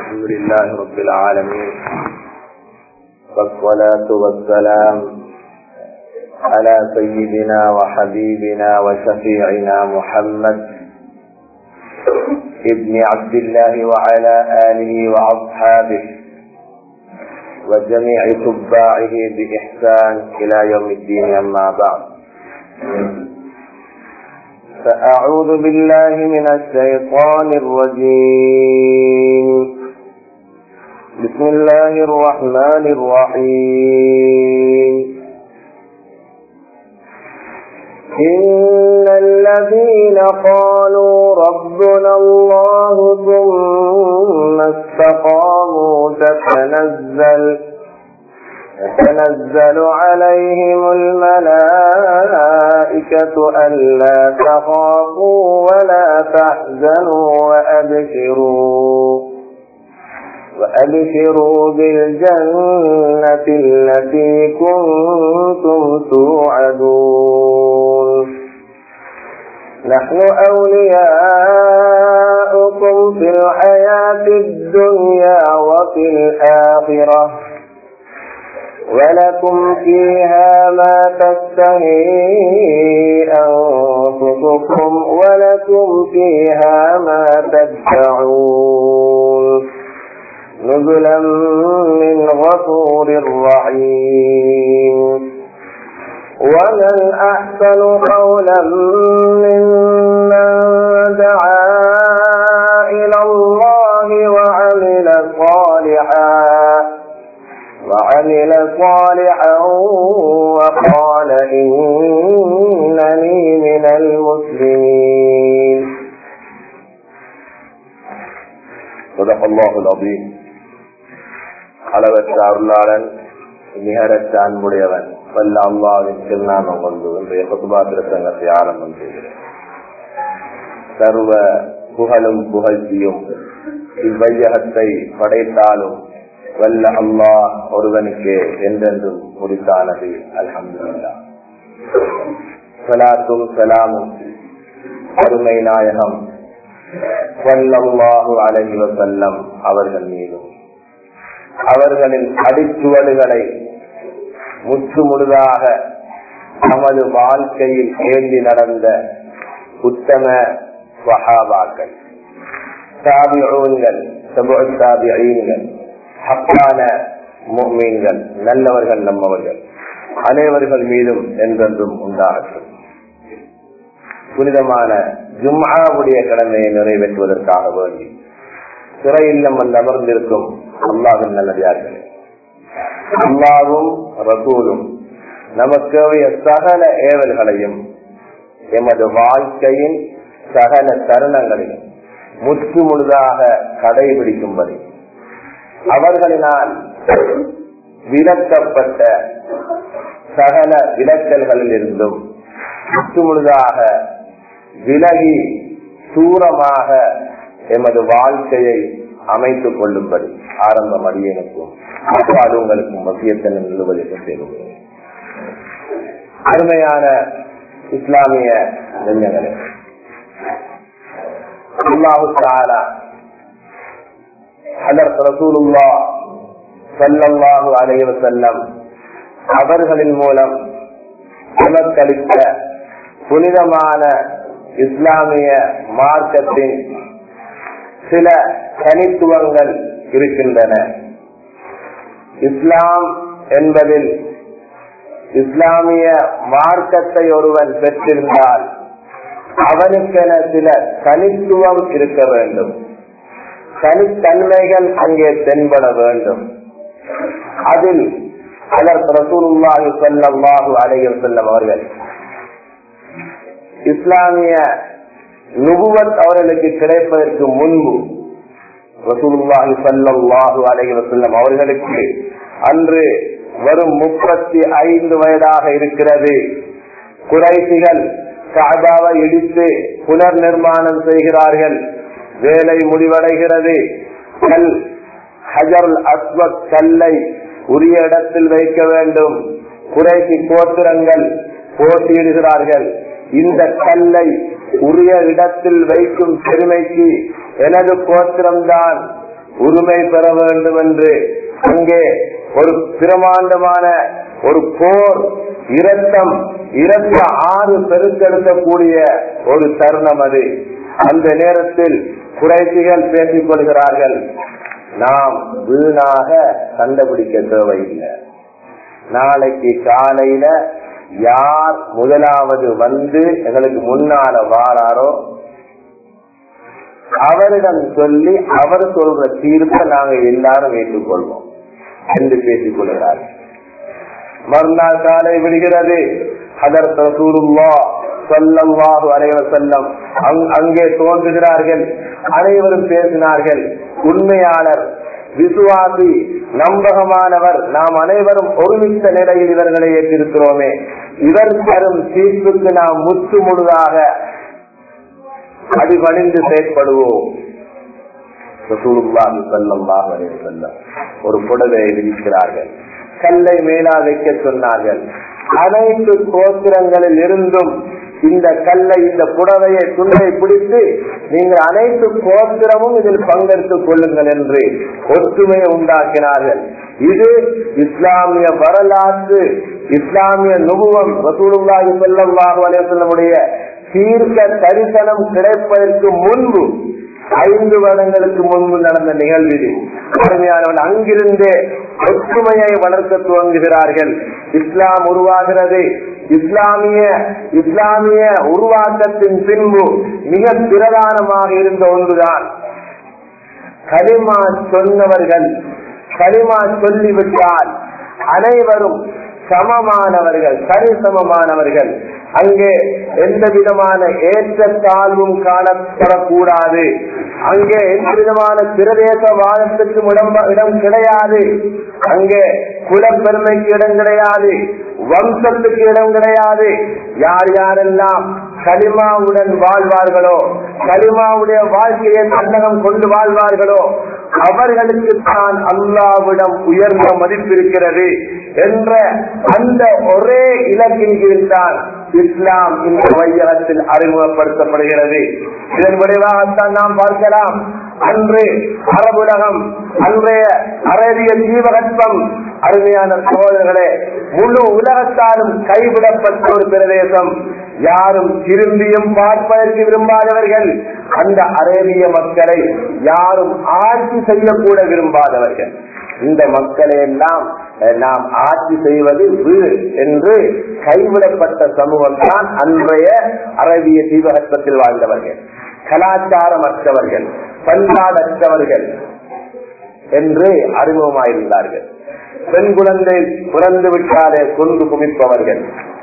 الحمد لله رب العالمين والصلاة والسلام على سيدنا وحبيبنا وشفيعنا محمد ابن عبد الله وعلى آله وأصحابه وجميع تباعه بإحسان إلى يوم الدين أما بعد فأعوذ بالله من الشيطان الرجيم بسم الله الرحمن الرحيم إن الذين قالوا ربنا الله ثم استقاموا تتنزل تتنزل عليهم الملائكة ألا تخافوا ولا تحزنوا وأبشروا وأبشروا بالجنة التي كنتم توعدون نحن أولياؤكم في الحياة الدنيا وفي الآخرة ولكم فيها ما تستهي أنفسكم ولكم فيها ما تدعون نزلا من غفور رحيم ومن أحسن قولا ممن دعا إلى الله وعمل صالحا وعمل صالحا وقال إنني من المسلمين صدق الله العظيم அளவற்ற அருளாளன் நிகரற்ற அன்புடையவன் வல்ல அல்லாவின் திருநாமம் கொண்டு இன்றைய குதுபா திருத்தங்கத்தை ஆரம்பம் செய்கிறேன் சர்வ புகழும் புகழ்ச்சியும் இவ்வையகத்தை படைத்தாலும் வல்ல அல்லாஹ் ஒருவனுக்கு என்றென்றும் குறித்தானது அல்ஹம்துல்லா சலாத்தும் சலாமும் அருமை நாயகம் வல்லல்லாஹு அலைஹி வசல்லம் அவர்கள் மீதும் அவர்களின் அடிச்சுவடுகளை முற்று முழுதாக நமது வாழ்க்கையில் ஏந்தி நடந்த உத்தம வகாபாக்கள் தாபிகள் தாபிகள் ஹப்பான மீன்கள் நல்லவர்கள் நம்மவர்கள் அனைவர்கள் மீதும் என்றென்றும் உண்டாகட்டும் புனிதமான ஜும்மாவுடைய கடமையை நிறைவேற்றுவதற்காக வேண்டி சிறையில்லம் வந்து அமர்ந்திருக்கும் அல்லாவின் நல்லதார்களே அல்லாவும் ரசூலும் நமக்கு சகல ஏவல்களையும் எமது வாழ்க்கையின் சகல தருணங்களையும் முற்று முழுதாக கடைபிடிக்கும்படி அவர்களினால் விலக்கப்பட்ட சகல விலக்கல்களில் இருந்தும் முற்று முழுதாக விலகி தூரமாக எமது வாழ்க்கையை அமைத்துக் கொள்ளும்படி ஆரம்பம் அடியனுக்கும் அப்பாடு உங்களுக்கும் மத்தியத்தன் நிறுவனத்தை செய்துள்ளேன் அருமையான இஸ்லாமிய நெஞ்சங்களே அல்லாஹு தாலா அதற்கு ரசூலுல்லா சல்லல்லாஹு அலைவ செல்லம் அவர்களின் மூலம் நமக்களித்த புனிதமான இஸ்லாமிய மார்க்கத்தின் சில தனித்துவங்கள் இருக்கின்றன இஸ்லாம் என்பதில் இஸ்லாமிய மார்க்கத்தை ஒருவன் பெற்றிருந்தால் அவனுக்கென சில தனித்துவம் இருக்க வேண்டும் தனித்தன்மைகள் அங்கே தென்பட வேண்டும் அதில் அதற்கு ரசூலுல்லாஹி ஸல்லல்லாஹு அலைஹி வஸல்லம் அவர்கள் இஸ்லாமிய நுபுவத் அவர்களுக்கு கிடைப்பதற்கு முன்பு ரசூலுல்லாஹி ஸல்லல்லாஹு அலைஹி வஸல்லம் அவர்களுக்கு அன்று வரும் முப்பத்தி ஐந்து வயதாக இருக்கிறது குறைசிகள் காபாவை இடித்து புனர் நிர்மாணம் செய்கிறார்கள் வேலை முடிவடைகிறது கல் ஹஜருல் அஸ்வத் கல்லை உரிய இடத்தில் வைக்க வேண்டும் குறைசி கோத்திரங்கள் போட்டியிடுகிறார்கள் இந்த கல்லை உரிய இடத்தில் வைக்கும் பெருமைக்கு எனது கோத்திரம்தான் உரிமை பெற வேண்டும் என்று அங்கே ஒரு பிரமாண்டமான ஒரு போர் இரத்தம் இரத்த ஆறு பெருக்கெடுக்கக்கூடிய ஒரு தருணம் அது அந்த நேரத்தில் குறைசிகள் பேசிக் கொள்கிறார்கள் நாம் வீணாக கண்டுபிடிக்க தேவையில்லை நாளைக்கு காலையில யார் முதலாவது வந்து எங்களுக்கு முன்னால வாராரோ அவரிடம் சொல்லி அவர் சொல்ற தீர்ப்பை நாங்க எல்லாரும் ஏற்றுக்கொள்வோம் என்று பேசிக் கொள்கிறார்கள் மறுநாள் காலை விடுகிறது அதர் ரசூலுல்லா சொல்லல்லாஹு அலைவர் செல்லம் அங்கே தோன்றுகிறார்கள் அனைவரும் பேசினார்கள் உண்மையாளர் விசுவாசி நம்பகமானவர் நாம் அனைவரும் ஒருமித்த நிலையில் இவர்களை ஏற்றிருக்கிறோமே இவர் தரும் தீர்ப்புக்கு நாம் முற்று முழுதாக அடிபணிந்து செயற்படுவோம் ஒரு புடவையை விதிக்கிறார்கள் கல்லை மேலா வைக்க சொன்னார்கள் அனைத்து கோத்திரங்களில் இருந்தும் இந்த கல்லை இந்த புடவையை துண்டை பிடித்து நீங்கள் அனைத்து கோத்திரமும் இதில் பங்கெடுத்துக் கொள்ளுங்கள் என்று ஒற்றுமையை உண்டாக்கினார்கள் இது இஸ்லாமிய வரலாற்று இஸ்லாமிய நுபுவம் ரசூலுல்லாஹி ஸல்லல்லாஹு அலைஹி வஸல்லமுடைய தீர்க்க தரிசனம் கிடைப்பதற்கு முன்பு ஐந்து வருடங்களுக்கு முன்பு நடந்த நிகழ்வு இது அருமையானவன் அங்கிருந்தே ஒற்றுமையை வளர்க்க துவங்குகிறார்கள் இஸ்லாம் உருவாகிறது இஸ்லாமிய இஸ்லாமிய உருவாக்கத்தின் பின்பு மிக பிரதானமாக இருந்த ஒன்றுதான் களிமா சொன்னவர்கள் களிமா சொல்லிவிட்டால் அனைவரும் சமமானவர்கள் சரிசமமானவர்கள் அங்கே எந்த விதமான ஏற்றத்தாழ்வும் காணப்படக்கூடாது அங்கே எந்த விதமான பிரதேச வாதத்துக்கும் இடம் இடம் கிடையாது அங்கே குலப்பெருமைக்கு இடம் கிடையாது வம்சத்துக்கு இடம் கிடையாது யார் யாரெல்லாம் களிமாவுடன் வாழ்வார்களோ களிமாவுடைய வாழ்க்கையை தன்னகம் கொண்டு வாழ்வார்களோ அவர்களுக்கு தான் அல்லாவிடம் உயர்ந்த மதிப்பு இருக்கிறது என்ற அந்த ஒரே இலக்கின் கீழ்தான் இஸ்லாம் இந்த வையகத்தில் அறிமுகப்படுத்தப்படுகிறது இதன் விளைவாகத்தான் நாம் பார்க்கலாம் அன்று அரபுலகம் அன்றைய அரேபிய ஜீவகற்பம் அருமையான சகோதரர்களே முழு உலகத்தாலும் கைவிடப்பட்ட ஒரு பிரதேசம் யாரும் திரும்பியும் பார்ப்பதற்கு விரும்பாதவர்கள் அந்த அரேபிய மக்களை யாரும் ஆட்சி செய்யக்கூட விரும்பாதவர்கள் இந்த மக்களை எல்லாம் நாம் ஆட்சி செய்வது வீடு என்று கைவிடப்பட்ட சமூகம் தான் அன்றைய அரபிய தீபகற்பத்தில் வாழ்ந்தவர்கள் கலாச்சாரமற்றவர்கள் பண்பாடற்றவர்கள் என்று அறிமுகமாயிருந்தார்கள் பெண் குழந்தை பிறந்து விட்டாலே கொண்டு குமிப்பவர்கள்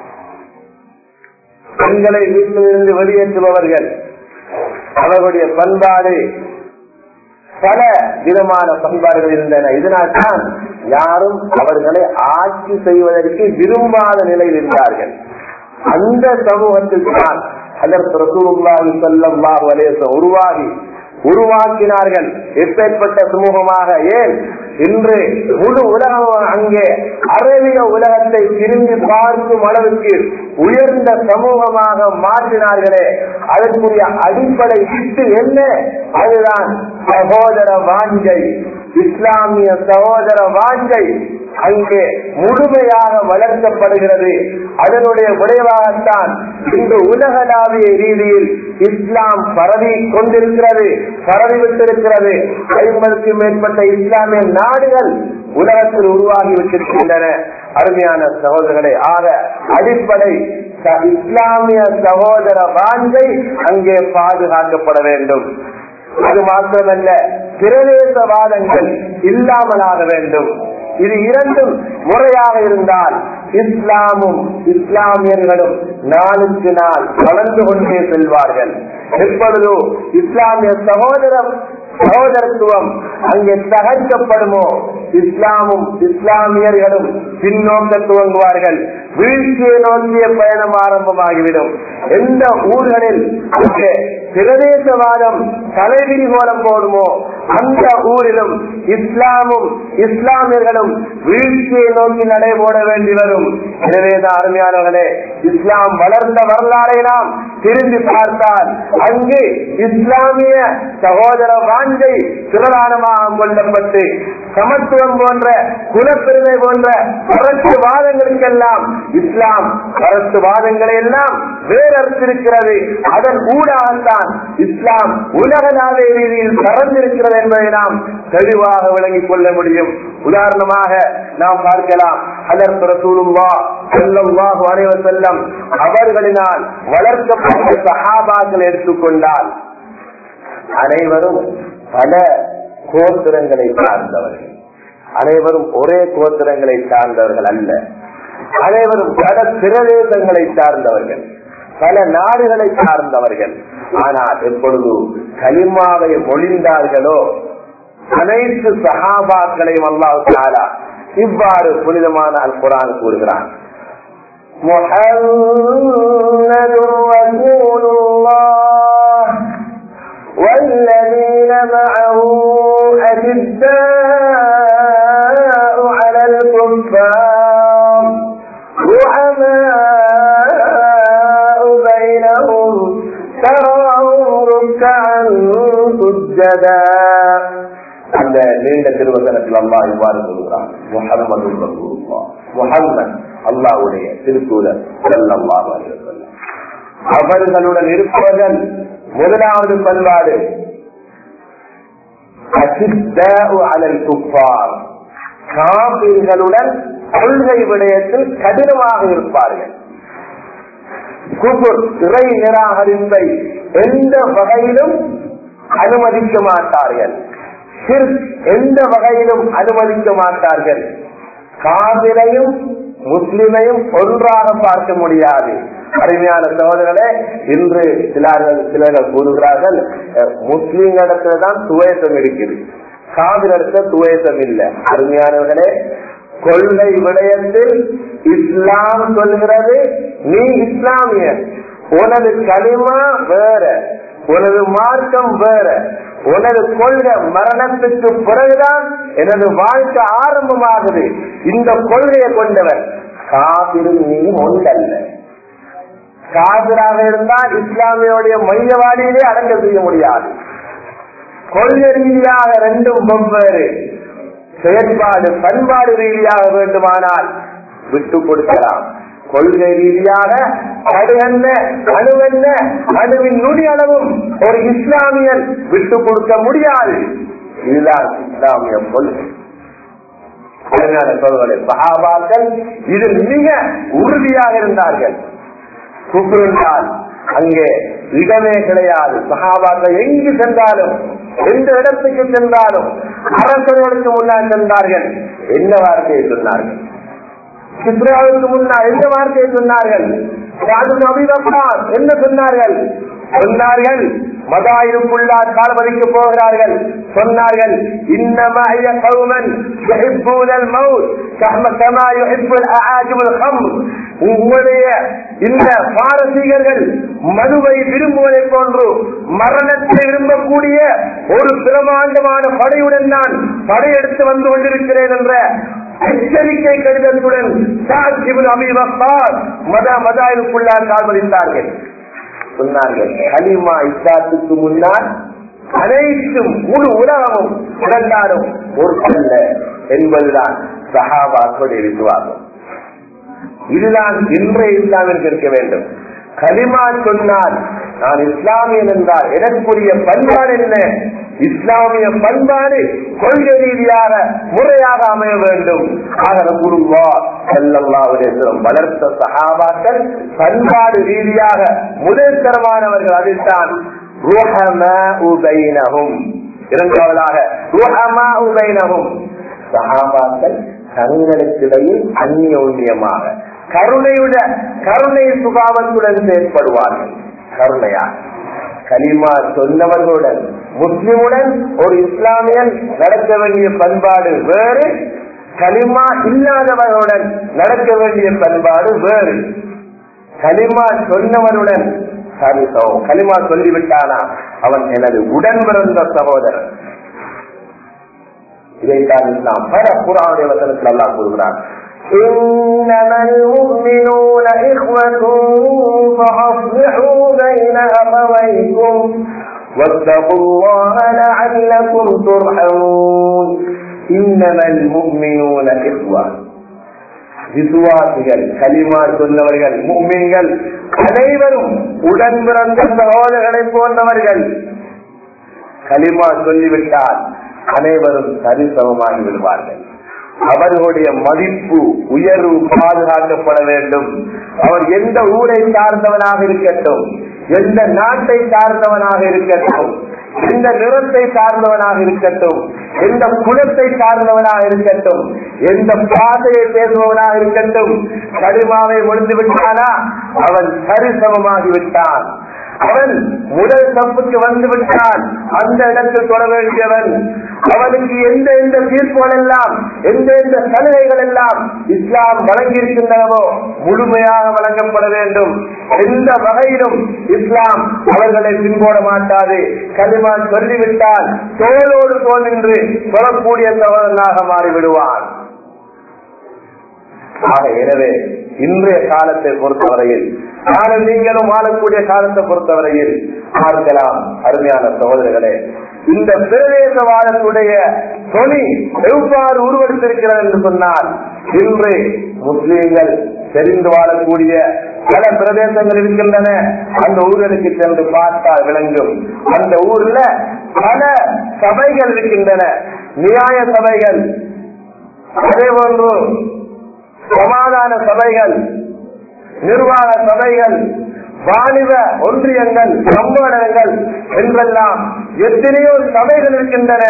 பெண்களை வீட்டிலிருந்து வெளியேற்றுபவர்கள் அவர்களுடைய பண்பாடு பல விதமான பண்பாடுகள் இருந்தன இதனால் தான் யாரும் அவர்களை ஆட்சி செய்வதற்கு விரும்பாத நிலையில் இருந்தார்கள் அந்த சமூகத்தில் தான் அதற்கு ரசூலுல்லாஹி ஸல்லல்லாஹு அலைஹி வஸல்லம் உருவாகி உருவாக்கினார்கள் எப்பேற்பட்ட சமூகமாக ஏன் இன்று முழு உலகம் அங்கே அரேபிய உலகத்தை திரும்பி பார்க்கும் அளவுக்கு உயர்ந்த சமூகமாக மாற்றினார்களே அதற்குரிய அடிப்படை விட்டு என்ன அதுதான் சகோதர வாஞ்சை இஸ்லாமிய சகோதர வாஞ்சை அங்கே முழுமையாக வளர்க்கப்படுகிறது அதனுடைய விளைவாகத்தான் இன்று உலகளாவிய ரீதியில் இஸ்லாம் பரவி கொண்டிருக்கிறது பரவிவிட்டிருக்கிறது ஐம்பதுக்கும் மேற்பட்ட இஸ்லாமிய நாடுகள் உலகத்தில் உருவாகி விட்டிருக்கின்றன அருமையான சகோதரர்களே ஆக அடிப்படை இஸ்லாமிய சகோதர வாஞ்சை அங்கே பாதுகாக்கப்பட வேண்டும் அது மாத்திரமல்ல பிரதேசவாதங்கள் இல்லாமலாக வேண்டும் இது இரண்டும் முறையாக இருந்தால் இஸ்லாமும் இஸ்லாமியர்களும் நாளுக்கு நாள் வளர்ந்து கொண்டே செல்வார்கள் எப்பொழுதோ இஸ்லாமிய சகோதரம் சகோதரத்துவம் அங்கே தகர்க்கப்படுமோ இஸ்லாமும் இஸ்லாமியர்களும் பின்னோக்க துவங்குவார்கள் வீழ்ச்சியை நோக்கிய பயணம் ஆரம்பமாகிவிடும் எந்த ஊர்களில் அங்கே பிரதேசவாதம் தலைவிரி கோலம் போடுமோ அந்த ஊரிலும் இஸ்லாமும் இஸ்லாமியர்களும் வீழ்ச்சியை நோக்கி நடைபோட வேண்டி வரும் எனவேதான் அருமையானவர்களே இஸ்லாம் வளர்ந்த வரலாறை நாம் திரும்பி பார்த்தால் அங்கு இஸ்லாமிய சகோதர வாஞ்சை பிரதானமாக கொள்ளப்பட்டு சமத்துவம் போன்ற குலப்பெருமை போன்ற கருத்து வாதங்களுக்கெல்லாம் இஸ்லாம் கருத்து வாதங்களை எல்லாம் வேறறுத்திருக்கிறது அதன் ஊடாகத்தான் இஸ்லாம் உலகளாவிய ரீதியில் பறந்திருக்கிறது என்பதை நாம் தெளிவாக விளங்கிக் கொள்ள முடியும் உதாரணமாக நாம் பார்க்கலாம் அதர் ரசூலுல்லா ஸல்லல்லாஹு அலைஹி வஸல்லம் அவர்களினால் வளர்க்கப்பட்ட சஹாபாக்கள் எடுத்துக்கொண்டால் அனைவரும் பல கோத்திரங்களை சார்ந்தவர்கள் அனைவரும் ஒரே கோத்திரங்களை சார்ந்தவர்கள் அல்ல அனைவரும் பல பிரதேசங்களை சார்ந்தவர்கள் பல நாடுகளை சார்ந்தவர்கள் ஆனால் எப்பொழுது கலிமாவை மொழிந்தார்களோ அனைத்து சகாபாக்களையும் அல்லாஹ் தாலா இவ்வாறு புனிதமான அல் குரான் கூறுகிறான் محمد رسول الله والذين معه أشداء على الكفار رحماء بينهم تراهم ركعا سجدا அந்த நீண்ட திருவசனத்தில் அல்லாஹ் இவ்வாறு சொல்கிறான் முகமது முகம்மது அல்லாவுடைய திருத்தூதர் ஸல்லல்லாஹு அலைஹி வஸல்லம் அவர்களுடன் இருப்பவர்கள் முதலாவது பண்பாடு அசித்தாஉ அலல் குஃபார் காபீர்களுடன் கொள்கை விடயத்தில் கடினமாக இருப்பார்கள் குபுர் இறை நிராகரிப்பை எந்த வகையிலும் அனுமதிக்க மாட்டார்கள் சிர்க் எந்த வகையிலும் அனுமதிக்க மாட்டார்கள் காவிரையும் முஸ்லிமையும் ஒன்றாக பார்க்க முடியாது அருமையான சகோதரர்களே இன்று சிலர்கள் சிலர்கள் கூறுகிறார்கள் முஸ்லிம்களிடத்துல தான் துவேசம் இருக்குது காவிரிடத்துல துவேசம் இல்லை அருமையானவர்களே கொள்கை விடயத்தில் இஸ்லாம் சொல்கிறது நீ இஸ்லாமிய உனது களிமா வேற உனது மார்க்கம் வேற உனது கொள்கை மரணத்துக்கு பிறகுதான் எனது வாழ்க்கை ஆரம்பமாகுது இந்த கொள்கையை கொண்டவர் காவிரி நீ ஒன்றல்ல காவிராக இருந்தால் இஸ்லாமியோடைய மையவாடியிலே அடங்க செய்ய முடியாது கொள்கை ரீதியாக ரெண்டும் வெவ்வேறு செயற்பாடு பண்பாடு ரீதியாக வேண்டுமானால் விட்டு கொடுக்கலாம் கொள்கை ரீதியாக அணுவென்ன அணுவென்ன அணுவின் நுடி அளவும் ஒரு இஸ்லாமியன் விட்டு கொடுக்க முடியாது இதுதான் இஸ்லாமிய கொள்கை சொல்வதை சகாபாக்கள் இதில் மிக உறுதியாக இருந்தார்கள் குப்புருந்தால் அங்கே இடமே கிடையாது சகாபாக்கள் எங்கு சென்றாலும் எந்த இடத்துக்கு சென்றாலும் அரசர்களுக்கு முன்னால் சென்றார்கள் என்ன வார்த்தையை சொன்னார்கள் சித்ராவுக்கு முன்னால் எந்த வார்த்தையை சொன்னார்கள் என்ன சொன்னார்கள் சொன்னார்கள் மதாயிருக்குள்ளார் காலமதிக்க போகிறார்கள் சொன்னார்கள் இன்னமாய கௌமன் உங்களுடைய இந்த பாரசீகர்கள் மதுவை விரும்புவதை போன்று மரணத்தை விரும்பக்கூடிய ஒரு பிரமாண்டமான படையுடன் நான் படையெடுத்து வந்து கொண்டிருக்கிறேன் என்ற எச்சரிக்கை கடிதத்துடன் மத மதாயிருக்குள்ளார் கால்வதித்தார்கள் சொன்னார்கள் கலிமா இஸ்லாத்துக்கு முன்னால் அனைத்தும் முழு உலகமும் இரண்டாரும் ஒரு அல்ல என்பதுதான் சஹாபாக்களுடைய விசுவாசம் இதுதான் இன்றைய இஸ்லாமிற்கு இருக்க வேண்டும் கலிமா சொன்னால் நான் இஸ்லாமியன் என்றால் எனக்குரிய பண்பாடு என்ன இஸ்லாமிய பண்பாடு கொள்கை ரீதியாக முறையாக அமைய வேண்டும் குருவா செல்லல்லாவுடைய வளர்த்த சகாபாக்கள் பண்பாடு ரீதியாக முதல் தரமானவர்கள் அதுதான் இரண்டாவதாக சகாபாக்கள் தங்களுக்கிடையில் அந்யோன்யமாக கருணையுட கருணை சுபாவத்துடன் செயற்படுவார்கள் கருணையாக கலிமா சொன்னவர்களுடன் முஸ்லிமுடன் ஒரு இஸ்லாமியன் நடக்க வேண்டிய பண்பாடு வேறு கலிமா இல்லாதவர்களுடன் நடக்க வேண்டிய பண்பாடு வேறு கலிமா சொன்னவனுடன் கலிமா சொல்லிவிட்டானா அவன் எனது உடன் பிறந்த சகோதரன் இதைத்தான் இஸ்லாம் பல புறாவுடைய வசனத்தில் அல்லா கூறுகிறான் إنما المؤمنون إخوة فأصلحوا بين أخويكم واتقوا الله لعلكم ترحمون إنما المؤمنون إخوة விசுவாசிகள் கலிமா சொன்னவர்கள் முக்மீன்கள் அனைவரும் உடன் பிறந்த சகோதரர்களை போன்றவர்கள் கலிமா சொல்லிவிட்டால் அனைவரும் சரிசமமாகி விடுவார்கள் அவர்களுடைய மதிப்பு உயர்வு பாதுகாக்கப்பட வேண்டும் அவர் எந்த ஊரை சார்ந்தவனாக இருக்கட்டும் எந்த நாட்டை சார்ந்தவனாக இருக்கட்டும் எந்த நிறத்தை சார்ந்தவனாக இருக்கட்டும் எந்த குலத்தை சார்ந்தவனாக இருக்கட்டும் எந்த பாதையை பேசுபவனாக இருக்கட்டும் கடிமாவை முடிந்து விட்டானா அவன் சரிசமமாகி விட்டான் அவன் முதல் தப்புக்கு வந்து விட்டான் அந்த இடத்தில் தொட வேண்டியவன் அவனுக்கு எந்த எந்த தீர்ப்புகள் எல்லாம் எந்த எந்த சலுகைகள் எல்லாம் இஸ்லாம் வழங்கியிருக்கின்றனவோ முழுமையாக வழங்கப்பட வேண்டும் எந்த வகையிலும் இஸ்லாம் அவர்களை பின்போட மாட்டாது களிமா சொல்லிவிட்டால் தோளோடு தோல் நின்று சொல்லக்கூடிய சகோதரனாக மாறிவிடுவான் ஆக எனவே இன்றைய காலத்தை பொறுத்தவரையில் நானும் நீங்களும் வாழக்கூடிய காலத்தை பொறுத்தவரையில் பார்க்கலாம் அருமையான சகோதரர்களே இந்த பிரதேசவாதத்துடைய தொனி எவ்வாறு உருவெடுத்திருக்கிறது என்று சொன்னால் இன்று முஸ்லீம்கள் தெரிந்து வாழக்கூடிய பல பிரதேசங்கள் இருக்கின்றன அந்த ஊர்களுக்கு சென்று பார்த்தால் விளங்கும் அந்த ஊர்ல பல சபைகள் இருக்கின்றன நியாய சபைகள் அதே போன்று சமாதான சபைகள் நிர்வாக சபைகள் வாணிப ஒன்றியங்கள் சம்மேளனங்கள் என்றெல்லாம் எத்தனையோ சபைகள் இருக்கின்றன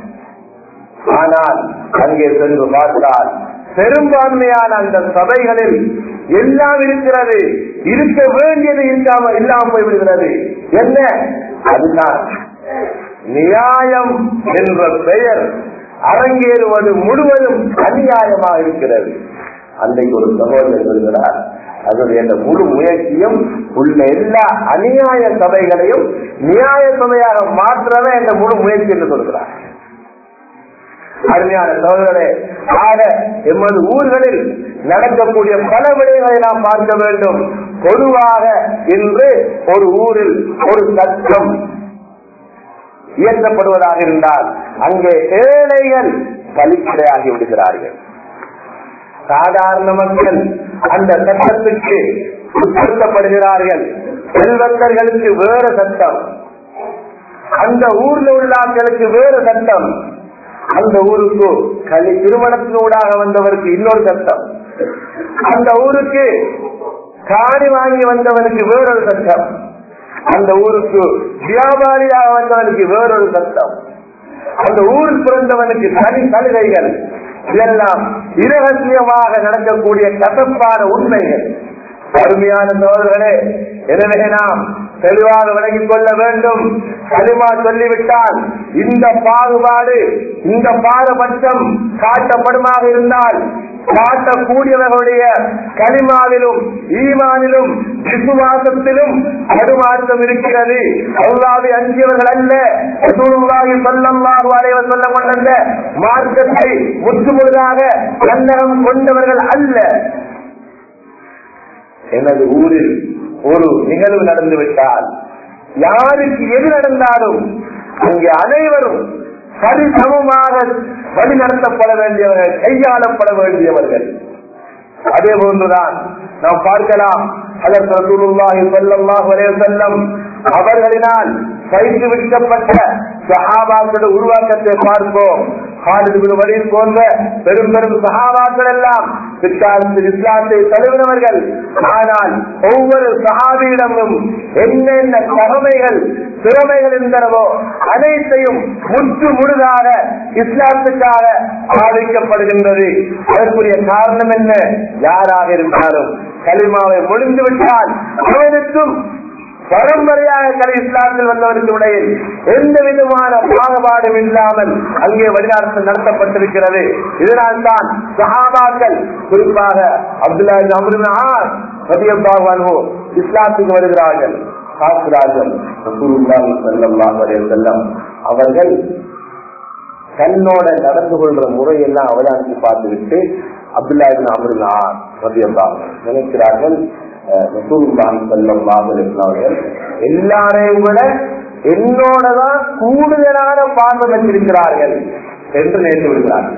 ஆனால் அங்கே சென்று பார்த்தால் பெரும்பான்மையான அந்த சபைகளில் எல்லாம் இருக்கிறது இருக்க வேண்டியது இருக்காம இல்லாமல் போய்விடுகிறது என்ன அதுதான் நியாயம் என்ற பெயர் அரங்கேறுவது முழுவதும் அநியாயமாக இருக்கிறது அன்றைக்கு ஒரு சகோதரர் சொல்கிறார் அதனுடைய அந்த முழு முயற்சியும் உள்ள எல்லா அநியாய சபைகளையும் நியாய சபையாக மாற்றவே இந்த முழு முயற்சி என்று சொல்கிறார் அருமையான சோதரே ஆக எமது ஊர்களில் நடக்கக்கூடிய பல விடயங்களை நாம் பார்க்க வேண்டும் பொதுவாக இன்று ஒரு ஊரில் ஒரு சட்டம் இயற்றப்படுவதாக இருந்தால் அங்கே ஏழைகள் பலிக்கடையாகி விடுகிறார்கள் சாதாரண மக்கள் அந்த சட்டத்துக்கு உட்படுத்தப்படுகிறார்கள் செல்வந்தர்களுக்கு வேறு சட்டம் அந்த ஊர்ல உள்ள ஆட்களுக்கு வேறு சட்டம் அந்த ஊருக்கு கலி திருமணத்தினூடாக வந்தவருக்கு இன்னொரு சட்டம் அந்த ஊருக்கு காணி வாங்கி வந்தவனுக்கு வேறொரு சட்டம் அந்த ஊருக்கு வியாபாரியாக வந்தவனுக்கு வேறொரு சட்டம் அந்த ஊரில் பிறந்தவனுக்கு தனி சலுகைகள் இதெல்லாம் இரகசியமாக நடக்கக்கூடிய கசப்பான உண்மைகள் அருமையான சோதர்களே எனவே நாம் தெளிவாக விளங்கிக் கொள்ள வேண்டும் களிமா சொல்லிவிட்டால் இந்த பாகுபாடு இந்த பாரபட்சம் காட்டப்படுமாக இருந்தால் காட்டக்கூடியவர்களுடைய களிமாவிலும் ஈமானிலும் விசுவாசத்திலும் தடுமாற்றம் இருக்கிறது அல்லாவை அஞ்சியவர்கள் அல்ல ரசூலுல்லாஹி ஸல்லல்லாஹு அலைஹி வஸல்லம் கொண்ட மார்க்கத்தை முற்றுமுழுதாக கண்ணகம் கொண்டவர்கள் அல்ல எனது ஊரில் ஒரு நிகழ்வு நடந்து விட்டால் யாருக்கு எது நடந்தாலும் அங்கே அனைவரும் சரிசமமாக வழிநடத்தப்பட வேண்டியவர்கள் கையாளப்பட வேண்டியவர்கள் அதே போன்றுதான் நாம் பார்க்கலாம் அதற்கு ரசூலுல்லாஹி ஸல்லல்லாஹு அலைஹி வஸல்லம் அவர்களினால் பயிற்றுவிக்கப்பட்ட சஹாபாக்களுடைய உருவாக்கத்தை பார்ப்போம் வழி போன்ற பெரும் பெரும் சகாபாக்கள் எல்லாம் பிற்காலத்தில் இஸ்லாத்தை தழுவினவர்கள் ஆனால் ஒவ்வொரு சகாபியிடமும் என்னென்ன தகமைகள் திறமைகள் இருந்தனவோ அனைத்தையும் முற்று முழுதாக இஸ்லாத்துக்காக பாதிக்கப்படுகின்றது அதற்குரிய காரணம் என்ன யாராக இருந்தாலும் களிமாவை முடிந்து விட்டால் அவனுக்கும் பரம்பரையாக கலை இஸ்லாத்தில் வந்தவருக்கு இடையில் எந்த விதமான பாகுபாடும் இல்லாமல் அங்கே வழிநாட்டு நடத்தப்பட்டிருக்கிறது இதனால் தான் சஹாபாக்கள் குறிப்பாக அப்துல்லா அமருனார் ரபியப்பாக இஸ்லாத்துக்கு வருகிறார்கள் பார்க்கிறார்கள் செல்லம் அவர்கள் தன்னோட நடந்து கொள்ற முறையெல்லாம் அவதானித்து பார்த்துவிட்டு அப்துல்லாஹின் அமருல்லா ரபியல்லாஹ் நினைக்கிறார்கள் ரசூலுல்லாஹி ஸல்லல்லாஹு அலைஹி வஸல்லம் எல்லாரையும் விட என்னோடதான் கூடுதலான பார்வை வச்சிருக்கிறார்கள் என்று நினைத்து விடுகிறார்கள்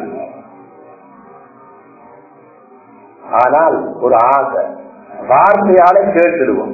ஆனால் ஒரு ஆசை வார்த்தையால கேட்டுடுவோம்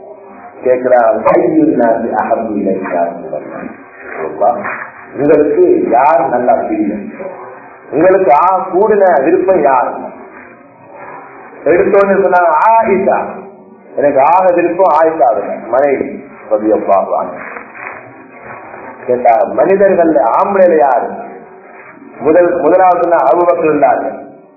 உங்களுக்கு யார் நல்லா பிரியும் உங்களுக்கு ஆ கூடின விருப்பம் யார் எடுத்தோன்னு சொன்னாங்க ஆயிஷா எனக்கு ஆக விருப்பம் ஆயிஷா மனைவி பதியப்பாங்க கேட்டா மனிதர்கள் ஆம்பளைல யாரு முதல் முதலாவது அபுபக்கர் இருந்தார்கள்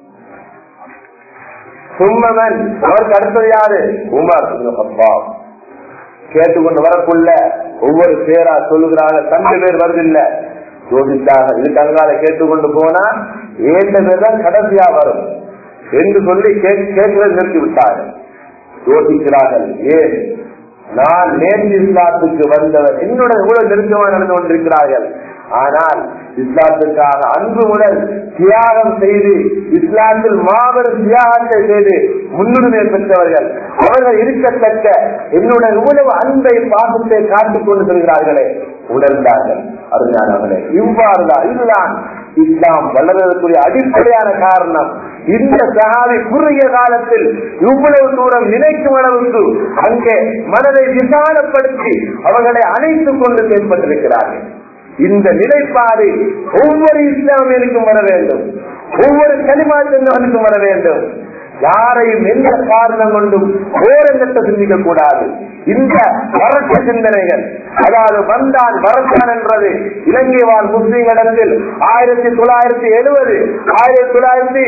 சும்மமன் அவருக்கு அடுத்தது யாரு உமர் கப்பாப் கேட்டுக்கொண்டு வரக்குள்ள ஒவ்வொரு பேரா சொல்லுகிறாங்க தந்த பேர் வருதில்ல யோசிச்சாங்க இது கங்கால கேட்டுக்கொண்டு போனா ஏந்த பேர் தான் கடைசியா வரும் என்று சொல்லி கேட்கிறது நிறுத்தி விட்டார்கள் யோசிக்கிறார்கள் ஏன் நான் நேற்று இஸ்லாத்துக்கு வந்தவர் என்னோட இவ்வளவு நெருக்கமாக நடந்து கொண்டிருக்கிறார்கள் ஆனால் இஸ்லாத்துக்காக அன்பு முதல் தியாகம் செய்து இஸ்லாத்தில் மாபெரும் தியாகத்தை செய்து முன்னுரிமை பெற்றவர்கள் அவர்கள் இருக்கத்தக்க என்னுடைய இவ்வளவு அன்பை பாசத்தை காட்டிக் கொண்டு செல்கிறார்களே உணர்ந்தார்கள் அருஞானவர்களே இவ்வாறுதான் இதுதான் இஸ்லாம் வளர்வதற்குரிய அடிப்படையான காரணம் இந்த சகாவி குறுகிய காலத்தில் இவ்வளவு தூரம் நினைக்கும் அளவுக்கு அங்கே மனதை விசாலப்படுத்தி அவர்களை அணைத்துக் கொண்டு செயல்பட்டிருக்கிறார்கள் இந்த நிலைப்பாடு ஒவ்வொரு இஸ்லாமியனுக்கும் வர வேண்டும் ஒவ்வொரு கனிமாற்றங்களுக்கும் வர வேண்டும் யாரையும் எந்த காரணம் கொண்டும் ஓரங்கட்ட சிந்திக்க கூடாது இந்த வரட்டு சிந்தனைகள் அதாவது வந்தான் வரத்தான் என்றது இலங்கை வாழ் முஸ்லீம்களிடத்தில் ஆயிரத்தி தொள்ளாயிரத்தி எழுபது ஆயிரத்தி தொள்ளாயிரத்தி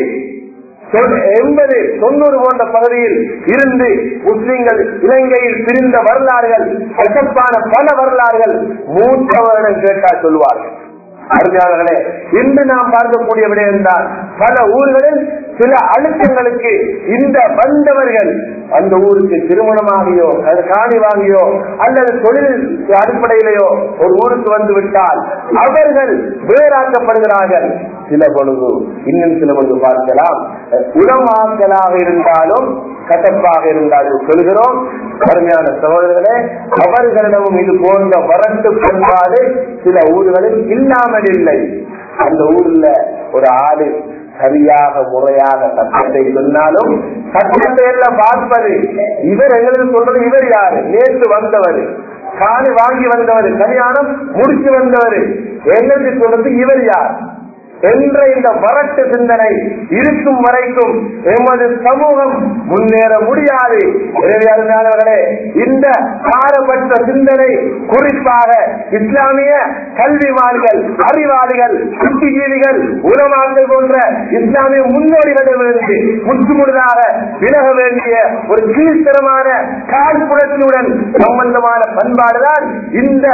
எண்பது தொண்ணூறு போன்ற பகுதியில் இருந்து முஸ்லிம்கள் இலங்கையில் பிரிந்த வரலாறுகள் கசப்பான பல வரலாறுகள் மூத்தவரிடம் கேட்டால் சொல்வார்கள் அருமையாளர்களே இன்று நாம் பார்க்கக்கூடிய விடயம் தான் பல ஊர்களில் சில அழுத்தங்களுக்கு இந்த வந்தவர்கள் அந்த ஊருக்கு திருமணமாகியோ அது காணி வாங்கியோ அல்லது தொழில் அடிப்படையிலேயோ ஒரு ஊருக்கு வந்து விட்டால் அவர்கள் வேறாக்கப்படுகிறார்கள் சில பொழுது இன்னும் சில பொழுது பார்க்கலாம் உடமாக்கலாக இருந்தாலும் கட்டப்பாக இருந்தாலும் சொல்கிறோம் அருமையான சகோதரர்களே அவர்களிடமும் இது போன்ற வரட்டு பண்பாடு சில ஊர்களில் இல்லாமல் இல்லை அந்த ஊர்ல ஒரு ஆடு சரியாக முறையாக சட்டத்தை சொன்னாலும் சட்டத்தை எல்லாம் பார்ப்பது இவர் எங்களுக்கு சொல்றது இவர் யாரு நேற்று வந்தவர் காணி வாங்கி வந்தவர் கல்யாணம் முடிச்சு வந்தவர் எங்களுக்கு சொல்றது இவர் யார் என்ற இந்த வரட்டு சிந்தனை இருக்கும் வரைக்கும் எமது சமூகம் முன்னேற முடியாது எனவே அதனாலே இந்த மாறப்பட்ட சிந்தனை குறிப்பாக இஸ்லாமிய கல்விமான்கள் அறிவாளிகள் புத்திஜீவிகள் உலமாக்கள் போன்ற இஸ்லாமிய முன்னோடிகளிடமிருந்து முற்றுமுழுதாக விலக வேண்டிய ஒரு கீழ்த்தரமான காழ்ப்புணர்ச்சியுடன் சம்பந்தமான பண்பாடுதான் இந்த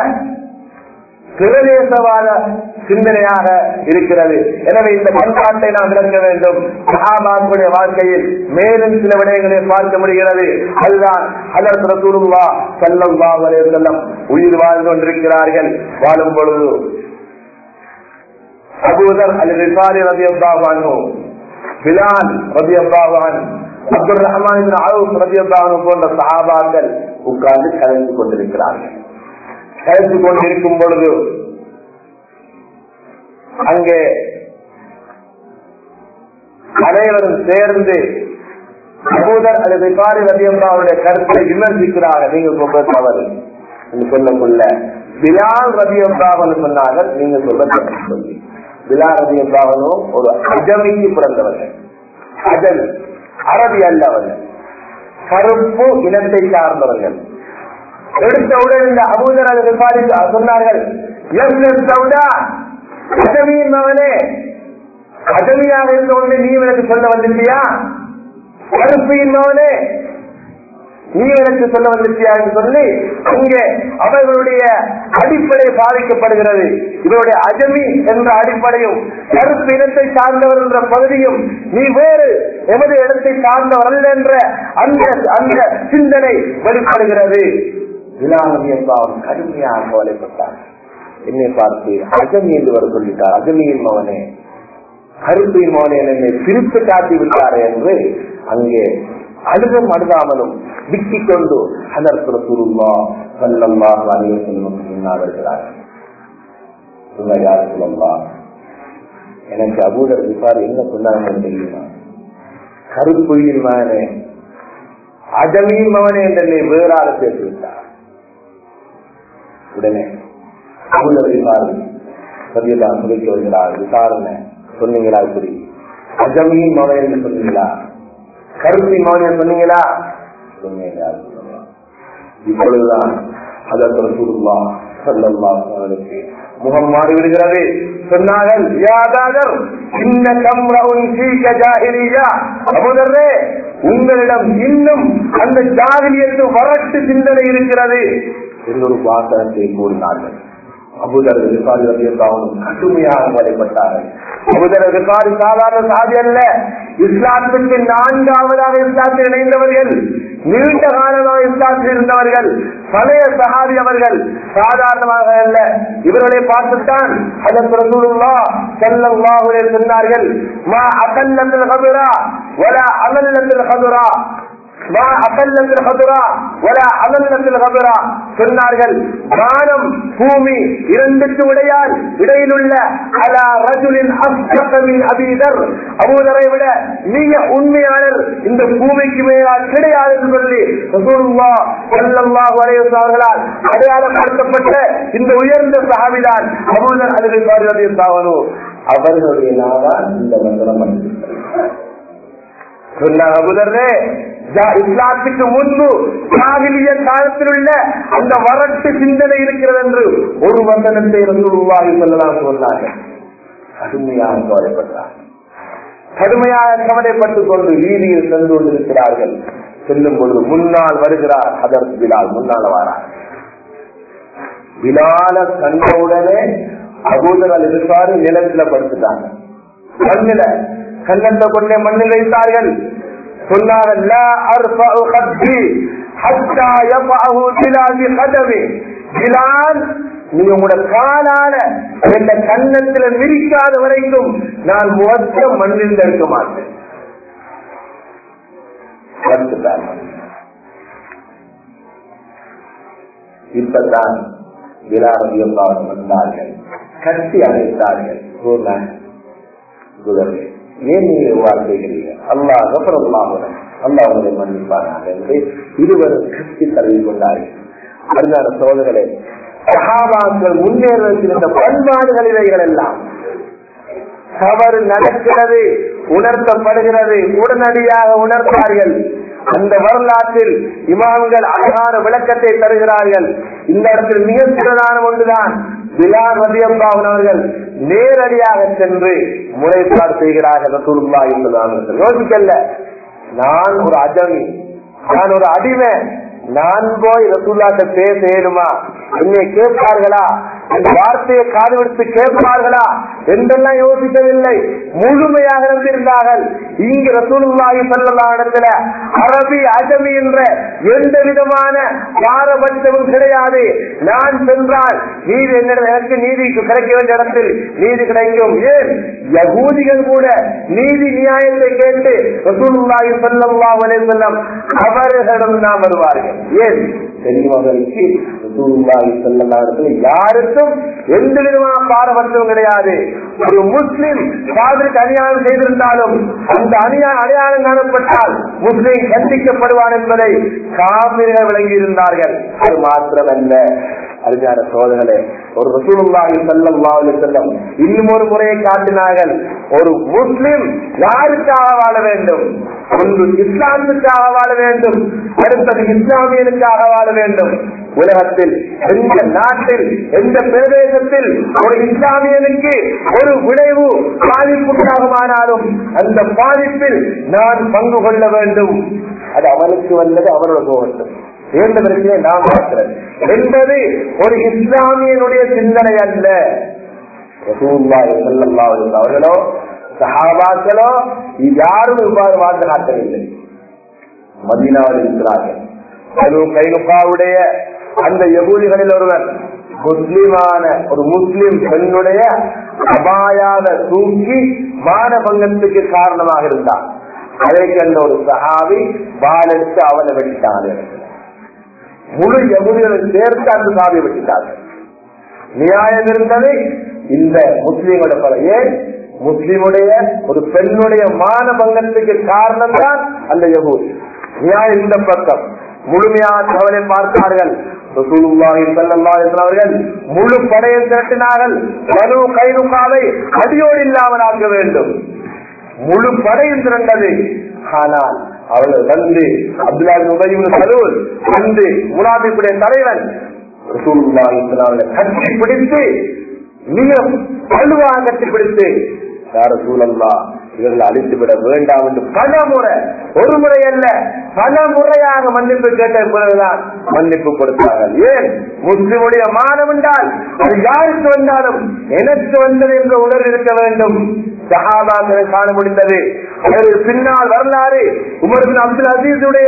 பிரதேசவாத சிந்தனையாக இருக்கிறது எனவே இந்த பண்பாட்டை நாம் விளக்க வேண்டும் சஹாபாக்களுடைய வாழ்க்கையில் மேலும் சில விடயங்களை பார்க்க முடிகிறது அதுதான் அதற்கு ரசூலுல்லா ஸல்லல்லாஹு அலைஹி வஸல்லம் உயிர் வாழ்ந்து கொண்டிருக்கிறார்கள் வாழும் பொழுது அபூதர் அல் ரிஃபாரி ரலியல்லாஹு அன்ஹு பிலால் ரலியல்லாஹு அன்ஹு அப்துல் ரஹ்மான் இப்னு அவுஃப் ரலியல்லாஹு அன்ஹு போன்ற சஹாபாக்கள் உட்கார்ந்து கலந்து கொண்டிருக்கிறார்கள் கலந்து கொண்டிருக்கும் பொழுது அங்கே அனைவரும் சேர்ந்து அபூதர் அல்லது காரி ரபியம்மாவுடைய கருத்தை விமர்சிக்கிறார்கள் நீங்க சொல்ற தவறு நீங்க சொல்லக்குள்ள பிலால் ரபியம்பாவன் சொன்னார்கள் நீங்க சொல்ற தவறு சொல்லி பிலால் ரபியம்பாவனும் ஒரு அஜமிக்கு பிறந்தவர்கள் அஜல் அரபி அல்ல அவர்கள் கருப்பு இனத்தை சார்ந்தவர்கள் எடுத்தவுடன் இந்த அபூதர் அல்லது காரி சொன்னார்கள் எஸ் சவுடா அஜமியின் மகனே அஜமியாக இருந்த ஒன்று நீ எனக்கு சொல்ல வந்துட்டியா கருப்பியின் மகனே நீ எனக்கு சொல்ல வந்துட்டியா என்று சொல்லி அங்கே அவர்களுடைய அடிப்படை பாதிக்கப்படுகிறது இவருடைய அஜமி என்ற அடிப்படையும் கருப்பு இனத்தை சார்ந்தவர் என்ற பகுதியும் நீ வேறு எமது இடத்தை சார்ந்தவர் அல்ல என்ற அந்த அந்த சிந்தனை வெளிப்படுகிறது விழாநதி என்பவர் கடுமையாக கவலைப்பட்டார் என்னை பார்த்து அஜமி என்று வர சொல்லிட்டார் அஜமியின் மகனே கருப்பின் மகனே என்னை பிரித்து காட்டி விட்டார் என்று அங்கே அழுதும் அழுதாமலும் விக்கிக் கொண்டு அதற்கு சுருல்லா சல்லல்லா அலைய செல்வம் முன்னால் இருக்கிறார் யார் சொல்லா எனக்கு அபூதர் விசார் என்ன சொன்னாங்க தெரியுமா கருப்புயின் மகனே அஜமியின் மகனே என்று வேறாக சேர்த்து விட்டார் உடனே அபூதர் விசார் சத்யதான் சுவைக்கு வருகிறார் விசாரணை சொன்னீங்களா இப்படி அஜமியின் மகன் என்று சொன்னீங்களா கருப்பின் மகன் சொன்னீங்களா சொன்னீங்களா இப்பொழுதுதான் அதற்கு ரசூலுல்லா ஸல்லல்லாஹு அலைஹி முகம் மாறி விடுகிறது சொன்னார்கள் யாதாகர் இன்ன கம்ரவுன் ஃபீக ஜாஹிலியா அபூதர்ரே உங்களிடம் இன்னும் அந்த ஜாகிலியத்து வரட்டு சிந்தனை இருக்கிறது என்று ஒரு வாசகத்தை கூறினார்கள் அபுதர் விசாரி ரத்தியத்தாவும் கடுமையாக வரைப்பட்டார்கள் அபுதர் விசாரி சாதாரண சாதி அல்ல இஸ்லாத்துக்கு நான்காவதாக இஸ்லாத்தில் இணைந்தவர்கள் நீண்ட காலமாக இஸ்லாத்தில் இருந்தவர்கள் பழைய சஹாபி அவர்கள் சாதாரணமாக அல்ல இவர்களை பார்த்துத்தான் அதன் ரசூலுல்லா ஸல்லல்லாஹு அலைஹி சொன்னார்கள் மா அகல்லத்தில் கதுரா வலா அமல்லத்தில் கதுரா மா அகல்லத்தில் கதுரா வலா அமல்லத்தில் கதுரா சொன்னார்கள் வானம் பூமி இரண்டுக்கு உடையால் இடையில் உள்ள அலா ரஜுலின் அஸ்தகமின் அபீதர் அபூதரை விட மிக உண்மையாளர் இந்த பூமிக்கு மேலால் கிடையாது என்று சொல்லி ரசூலுல்லாஹ் ஸல்லல்லாஹு அலைஹி வஸல்லம் அவர்களால் அடையாளப்படுத்தப்பட்ட இந்த உயர்ந்த சஹாபிதான் அபூதர் அதில் ரலியல்லாஹு அவர்களுடைய நாதான் இந்த வசனம் வந்திருக்கிறது சொன்னாங்க அபுதர்ரே இஸ்லாத்துக்கு முன்பு ஜாகிலிய காலத்தில் உள்ள அந்த வரட்டு சிந்தனை இருக்கிறது என்று ஒரு வசனத்தை ரசூலுல்லாஹி சொல்லலாம் சொன்னார்கள் கடுமையாக கவலைப்பட்டார் கடுமையாக கவலைப்பட்டுக் கொண்டு வீதியில் சென்று கொண்டிருக்கிறார்கள் செல்லும் பொழுது முன்னால் வருகிறார் அதற்கு பிலால் முன்னால் வாரார் பிலால கண்டவுடனே அபூதர்கள் இருப்பாரு நிலத்துல படுத்துட்டாங்க மண்ணில கண்ணத்தை கொண்டே மண்ணில் வைத்தார்கள் சொன்னார்கள் "லா அர்ஃபஉ கத்தி ஹத்தா யஃபஅஹு பிலால் பிகதமி." பிலால் நீ உங்களோட காலால எந்த கண்ணத்துல மிரிக்காத வரைக்கும் நான் முகத்த மண்ணில் இருக்க மாட்டேன் படுத்துட்டாங்க. இப்பதான் விழாவியம் வந்தார்கள் கட்டி அழைத்தார்கள் சொன்னாங்க குதிரை ஏன் நீங்க இவ்வாறு செய்கிறீங்க அல்லாஹ் கபரல்லாஹுடன் அல்லாஹ் உங்களை மன்னிப்பானாக என்று இருவரும் கட்டி தழுவி கொண்டார்கள் அருமையான சோதர்களே சகாபாக்கள் முன்னேறுவதற்கு பண்பாடுகள் இவைகள் எல்லாம் தவறு நடக்கிறது உணர்த்தப்படுகிறது உடனடியாக உணர்த்தார்கள் அந்த வரலாற்றில் இமாம்கள் அழகான விளக்கத்தை தருகிறார்கள் இந்த இடத்தில் மிக சிறதான ஒன்றுதான் பிலால் ரதியம்பாவன் அவர்கள் நேரடியாக சென்று முறைப்பாடு செய்கிறார்கள் ரசூலுல்லாஹி ஸல்லல்லாஹு அலைஹி வஸல்லம். யோசிக்கல நான் ஒரு அஜமி நான் ஒரு அடிமை நான் போய் ரசூல்லாட்ட பேச ஏழுமா என்னை கேட்பார்களா அந்த வார்த்தையை காது விடுத்து கேட்பார்களா என்றெல்லாம் யோசிக்கவில்லை முழுமையாக இருந்திருந்தார்கள் இங்கு ரசூலுல்லாஹி ஸல்லல்லாஹு அலைஹி இடத்துல அரபி அஜமி என்ற எந்த விதமான பாரபட்சமும் கிடையாது நான் சென்றால் நீதி என்னிடம் எனக்கு நீதி கிடைக்க வேண்டிய இடத்தில் நீதி கிடைக்கும் ஏன் யகூதிகள் கூட நீதி நியாயத்தை கேட்டு ரசூலுல்லாஹி ஸல்லல்லாஹு அலைஹி வஸல்லம் அவர்களிடம் தான் வருவார்கள் ஏன் தெரிந்தவர்களுக்கு ரசூலுல்லாஹி ஸல்லல்லாஹு அலைஹி வஸல்லம் யாருக்கும் எந்த விதமான பாரபட்சமும் கிடையாது ஒரு முஸ்லிம் காதலுக்கு அநியாயம் செய்திருந்தாலும் அந்த அநியா அடையாளம் காணப்பட்டால் முஸ்லிம் கண்டிக்கப்படுவார் என்பதை காவிரிகள் விளங்கி இருந்தார்கள் அது மாத்திரமல்ல அறிஞான சோதனை ஒரு ரசூலுல்லாஹி ஸல்லல்லாஹு அலைஹி வஸல்லம் இன்னும் ஒரு முறையை காட்டினார்கள் ஒரு முஸ்லிம் யாருக்காக வாழ வேண்டும் ஒன்று இஸ்லாமுக்காக வாழ வேண்டும் அடுத்தது இஸ்லாமியனுக்காக வாழ வேண்டும் உலகத்தில் எந்த நாட்டில் எந்த பிரதேசத்தில் ஒரு இஸ்லாமியனுக்கு ஒரு விளைவு பாதிப்புண்டாகுமானாலும் அந்த பாதிப்பில் நான் பங்கு கொள்ள வேண்டும் அது அவனுக்கு வந்தது அவனோட போகட்டும் இரண்டு பிரச்சனை நான் பார்க்கிறேன் என்பது ஒரு இஸ்லாமியனுடைய சிந்தனை அல்ல ரசூலுல்லாஹி ஸல்லல்லாஹு அலைஹி வஸல்லம் அவர்களோ சஹாபாக்களோ யாரும் இவ்வாறு வாழ்ந்து காட்டவில்லை மதீனாவில் இருக்கிறார்கள் அது கைனுக்காவுடைய அந்த யகூதிகளில் ஒருவர் முஸ்லிமான ஒரு முஸ்லிம் பெண்ணுடைய அபாயாத தூக்கி மானபங்கத்துக்கு காரணமாக இருந்தார் அதை கண்ட ஒரு சகாவி பாலெடுத்து அவனை வெட்டிட்டாங்க முழு யகுதிகளும் சேர்த்து அந்த சாவியை வெட்டிட்டார்கள் நியாயம் இருந்தது இந்த முஸ்லீமோட பல ஏன் முஸ்லீமுடைய ஒரு பெண்ணுடைய மானபங்கத்துக்கு காரணம் தான் அந்த யகூதி நியாயம் இந்த பக்கம் முழுமையான கவலை பார்த்தார்கள் ரசூலுல்லாஹி ஸல்லல்லாஹு அலைஹி வஸல்லம் அவர்கள் முழு படையை திரட்டினார்கள் பனு கைனுகாவை அடியோடு இல்லாமல் ஆக்க வேண்டும் முழு படையும் திரண்டது ஆனால் அவர்கள் வந்து அப்துல்லாஹி உபயிபின் சலூல் வந்து முனாபிக்குடைய தலைவன் ரசூலுல்லாஹி ஸல்லல்லாஹு அலைஹி வஸல்லம் கட்டி பிடித்து மிக வலுவாக கட்டி பிடித்து யார சூழல்லா இவர்கள் அழித்து விட வேண்டாம் என்று பல முறை ஒரு முறை அல்ல பல முறையாக மன்னிப்பு கேட்ட பிறகுதான் மன்னிப்பு கொடுத்தார்கள் ஏன் முஸ்லிமுடைய மானம் என்றால் அது யாருக்கு வந்தாலும் எனக்கு வந்தது என்ற உணர்வு இருக்க வேண்டும் சஹாபாக்களை காண முடிந்தது அதற்கு பின்னால் வரலாறு உமர் அப்துல் அசீஸுடைய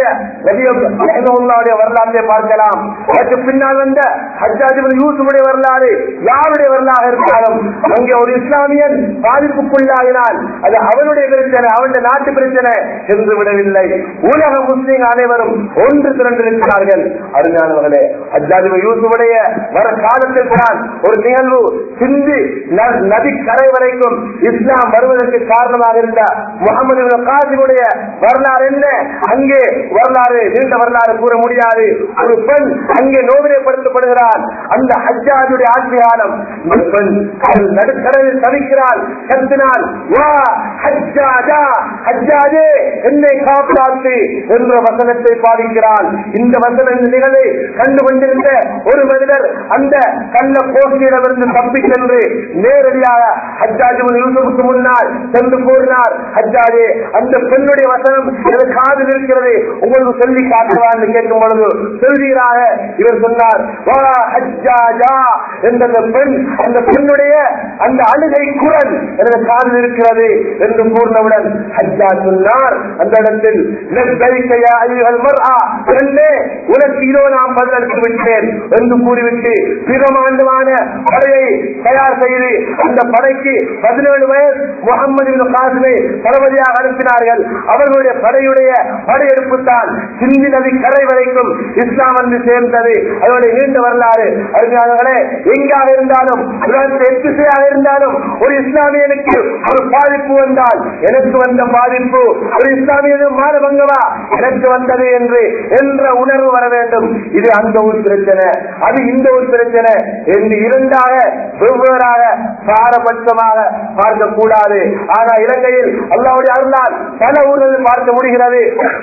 நபியுடைய வரலாற்றை பார்க்கலாம் அதற்கு பின்னால் வந்த ஹஜாஜிபின் யூசுடைய வரலாறு யாருடைய வரலாறு இருந்தாலும் அங்கே ஒரு இஸ்லாமியன் பாதிப்புக்குள்ளாகினால் அது அவனுடைய பிரச்சனை அவனுடைய நாட்டு பிரச்சனை இருந்து விடவில்லை உலக முஸ்லீம் அனைவரும் ஒன்று திரண்டிருக்கிறார்கள் அருமையானவர்களே ஹஜாஜிபின் யூசுடைய வர காலத்தில் தான் ஒரு நிகழ்வு சிந்தி நதி கரை வரைக்கும் இஸ்லாம் வருவதற்கு காரணமாக இருந்த முகமது காசிமுடைய வரலாறு என்ன அங்கே வரலாறு நீண்ட வரலாறு கூற முடியாது ஒரு பெண் அங்கே நோவினைப்படுத்தப்படுகிறார் அந்த ஹஜ்ஜாஜுடைய ஆட்சி காலம் இந்த பெண் அவள் நடுக்கடலில் தவிக்கிறாள் கத்தினாள் வா ஹஜ்ஜாஜா ஹஜ்ஜாஜே என்னை காப்பாற்று என்ற வசனத்தை பாதிக்கிறாள் இந்த வசன இந்த நிகழ்வை கண்டு கொண்டிருந்த ஒரு மனிதர் அந்த கள்ள போஸ்டிடமிருந்து தப்பி சென்று நேரடியாக ஹஜ்ஜாஜ் யூசுஃபுக்கு முன்னால் சென்று கூறினார் ஹஜ்ஜாஜே அந்த பெண்ணுடைய வசனம் எனது காதில் இருக்கிறது உங்களுக்கு சொல்லி காட்டுவான்னு கேட்கும் பொழுது சொல்வீராக இவர் சொன்னார் வா ஹஜ்ஜாஜா என்ற அந்த பெண் அந்த பெண்ணுடைய அந்த அழுகை குரல் எனது காதில் இருக்கிறது என்று கூறினவுடன் ஹஜ்ஜா சொன்னார் அந்த இடத்தில் லெப்பைக்க யா அய்யுஹல் மர்ஆ பெண்ணே உனக்கு இதோ நான் பதிலளித்து விட்டேன் என்று கூறிவிட்டு பிரமாண்டமான படையை தயார் செய்து அந்த படைக்கு பதினேழு வயசு முகமது காசிமை தளபதியாக அனுப்பினார்கள் அவர்களுடைய படையுடைய படையெடுப்பு தான் சிந்தி நதி கரை வரைக்கும் இஸ்லாம் வந்து சேர்ந்தது அதனுடைய நீண்ட வரலாறு அருமையானவர்களே எங்காக இருந்தாலும் உலகத்தில் எத்திசையாக இருந்தாலும் ஒரு இஸ்லாமியனுக்கு ஒரு பாதிப்பு வந்தால் எனக்கு வந்த பாதிப்பு ஒரு இஸ்லாமியனு மானபங்கவா எனக்கு வந்தது என்று என்ற உணர்வு வர வேண்டும் இது அந்த ஊர் பிரச்சனை அது இந்த ஊர் பிரச்சனை என்று இரண்டாக வெவ்வேறாக பாரபட்சமாக பார்க்க கூடாது ஆனா இலங்கையில் அல்லாவுடைய அருளால் பல ஊர்களில் பார்க்க முடிகிறது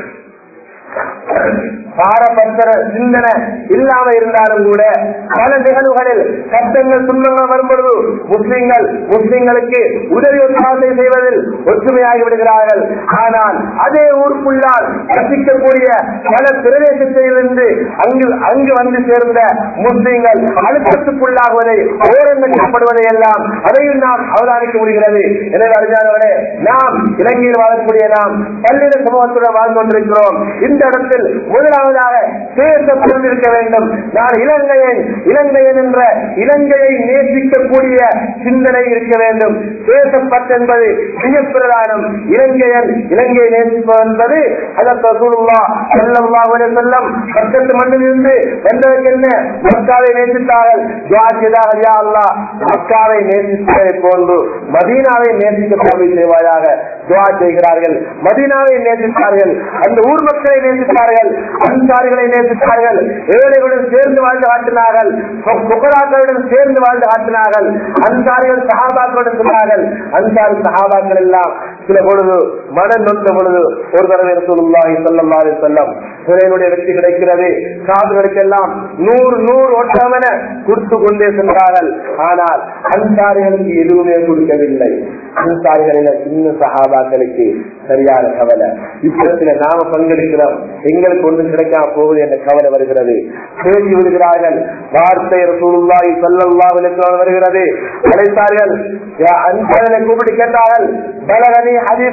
பாரபட்ச சிந்தனை இல்லாம இருந்தாலும் கூட பல நிகழ்வுகளில் சட்டங்கள் துன்பங்கள் வரும்பொழுது முஸ்லிம்கள் முஸ்லிம்களுக்கு உதவி உற்சாகத்தை செய்வதில் ஒற்றுமையாகி விடுகிறார்கள் ஆனால் அதே ஊருக்குள்ளால் வசிக்கக்கூடிய பல பிரதேசத்திலிருந்து அங்கு அங்கு வந்து சேர்ந்த முஸ்லிம்கள் அழுத்தத்துக்குள்ளாகுவதை ஓரங்கப்படுவதை எல்லாம் அதையும் நாம் அவதானிக்க முடிகிறது எனவே அறிஞர்களே நாம் இலங்கையில் வாழக்கூடிய நாம் பல்லின சமூகத்துடன் வாழ்ந்து கொண்டிருக்கிறோம் இந்த இடத்தில் முதலாவதாக பேசப்பட்டிருக்க வேண்டும் நான் இலங்கையன் இலங்கையன் என்ற இலங்கையை நேசிக்கக்கூடிய சிந்தனை இருக்க வேண்டும் பேசப்பட்ட என்பது மிக பிரதானம் இலங்கையன் இலங்கையை நேசிப்பது என்பது அதற்கு செல்லம் பக்கத்து மண்ணில் இருந்து வந்ததற்கு என்ன மக்காவை நேசித்தார்கள் துவா செய்தார்கள் யா அல்லாஹ் மக்காவை நேசித்ததை போன்று மதீனாவை நேசிக்க போவை செய்வாயாக துவா செய்கிறார்கள் மதீனாவை நேசித்தார்கள் அந்த ஊர் மக்களை நேசித்தார்கள் அன்சாரிகளை நேசித்தார்கள் ஏழைகளுடன் சேர்ந்து வாழ்ந்து காட்டினார்கள் புகழாக்களுடன் சேர்ந்து வாழ்ந்து காட்டினார்கள் அன்சாரிகள் சகாபாக்களுடன் சொன்னார்கள் அன்சாரி சகாபாக்கள் எல்லாம் சில பொழுது மனம் நொந்த பொழுது ஒரு தடவை சொல்லுல்லாஹி சொல்லல்லாஹி செல்லம் சிறையினுடைய வெற்றி கிடைக்கிறது காதுகளுக்கெல்லாம் நூறு நூறு ஒட்டமென கொடுத்து கொண்டே சென்றார்கள் ஆனால் அன்சாரிகளுக்கு எதுவுமே கொடுக்கவில்லை அன்சாரிகளில சின்ன சகாபாக்களுக்கு சரியான கவலை யுத்தத்தில் நாம பங்கெடுக்கிறோம் எங்களுக்கு ஒன்றும் கிடைக்காம போகுது என்ற கவலை வருகிறது பேசி விடுகிறார்கள் வார்த்தை ரசூலுல்லாஹி ஸல்லல்லாஹு அலைஹி வஸல்லம் வருகிறது அழைத்தார்கள் அன்சாரிகளை கூப்பிட்டு கேட்டார்கள் பலகனி ஹதீசும் மின்க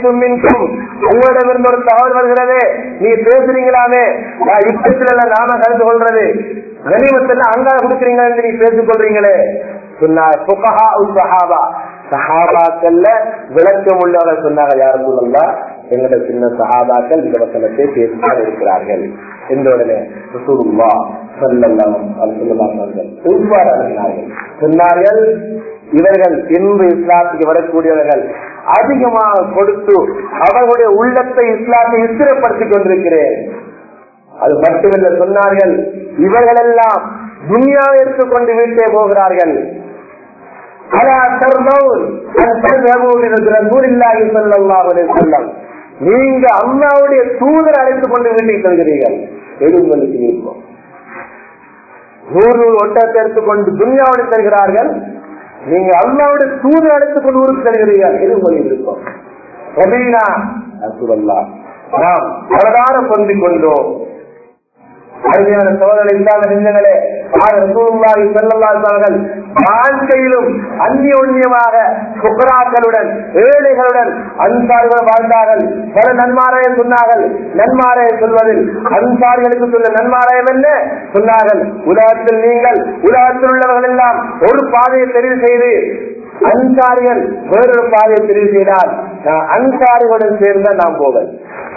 இருக்கும் உங்களிடமிருந்து ஒரு தகவல் வருகிறது நீ பேசுறீங்களாமே நான் யுத்தத்துல நாம கலந்து கொள்றது கனிமத்துல அங்க கொடுக்குறீங்க என்று நீ பேசிக் கொள்றீங்களே சொன்னார் புகஹா உல் சஹாபா சஹாபாக்கள்ல விளக்கம் உள்ளவர்கள் சொன்னாங்க யாரும் சொல்லலாம் எங்கட சின்ன சஹாபாக்கள் இந்த வசனத்தை பேசித்தான் இருக்கிறார்கள் என்ற உடனே ரசூலுல்லா ஸல்லல்லாஹு அலைஹி வஸல்லம் அவர்கள் இவ்வாறு அணுகினார்கள் சொன்னார்கள் இவர்கள் இன்று இஸ்லாத்துக்கு வரக்கூடியவர்கள் அதிகமாக கொடுத்து அவர்களுடைய உள்ளத்தை இஸ்லாத்தை ஸ்திரப்படுத்திக் கொண்டிருக்கிறேன் அது மட்டுமல்ல சொன்னார்கள் இவர்கள் எல்லாம் துனியாவை எடுத்துக்கொண்டு வீட்டே போகிறார்கள் அலா தர்மவுன் அன் தذهبوا برسول الله صلى الله عليه وسلم நீங்க அல்லாவுடைய தூதர் அழைத்துக் கொண்டு வீட்டுக்கு செல்கிறீர்கள் எது உங்களுக்கு விருப்பம் நூறு நூறு ஒட்டத்தை எடுத்துக்கொண்டு துன்யாவோடு செல்கிறார்கள் நீங்க அல்லாவுடைய தூதர் அழைத்துக் கொண்டு ஊருக்கு செல்கிறீர்கள் எது உங்களுக்கு விருப்பம் ரபீனா ரசூலல்லா நாம் அவதார பொந்திக் கொண்டோம் அருமையான சோதனை இல்லாத நெஞ்சங்களே ரசூலுல்லாஹி ஸல்லல்லாஹு அலைஹி வஸல்லம் வாழ்க்கையிலும் அந்நியோன்யமாக சுக்ராக்களுடன் ஏழைகளுடன் அன்சாரிகள் வாழ்ந்தார்கள் பல நன்மாராயம் சொன்னார்கள் நன்மாராயம் சொல்வதில் அன்சாரிகளுக்கு சொன்ன நன்மாராயம் என்ன சொன்னார்கள் உலகத்தில் நீங்கள் உலகத்தில் உள்ளவர்கள் எல்லாம் ஒரு பாதையை தெரிவு செய்து அன்சாரிகள் வேறொரு பாதையை தெரிவு செய்தால் நான் அன்சாரிகளுடன் சேர்ந்த நாம் போவேன்